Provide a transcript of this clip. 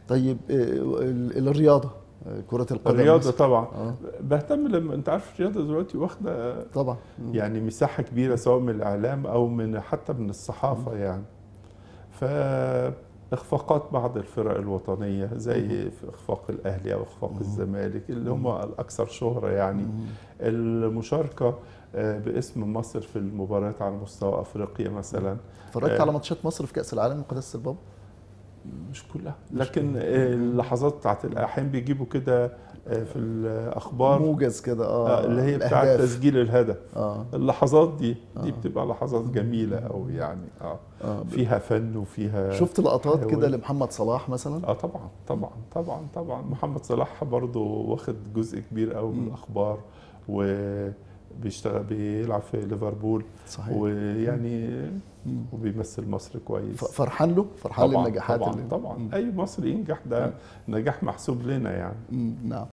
طيب آه، ال- الرياضه آه، كره القدم الرياضه مثلاً. طبعا اه بهتم لما انت عارف الرياضه دلوقتي واخده طبعا مم. يعني مساحه كبيره سواء من الاعلام او من حتى من الصحافه يعني ف اخفاقات بعض الفرق الوطنيه زي في اخفاق الاهلي او اخفاق الزمالك اللي هم الاكثر شهره يعني مم. المشاركه آه، باسم مصر في المباريات على مستوى افريقيا مثلا اتفرجت آه. على ماتشات مصر في كاس العالم قداسه البابا مش كلها لكن آه، اللحظات بتاعت الاحيان بيجيبوا كده آه، في الاخبار موجز كده اه آه، اللي هي بتاعت الأهداف. تسجيل الهدف اه اللحظات دي دي آه. بتبقى لحظات جميله قوي يعني اه اه فيها فن وفيها شفت لقطات كده حيوية. لمحمد صلاح مثلا اه طبعا طبعا طبعا طبعا محمد صلاح برضه واخد جزء كبير قوي من مم. الاخبار وبيشتغل بيلعب في ليفربول صحيح ويعني مم. وبيمثل مصر كويس ف- فرحان له فرحان طبعا للنجاحات طبعا اللي طبعا مم. اي مصري ينجح ده نجاح محسوب لنا يعني مم. نعم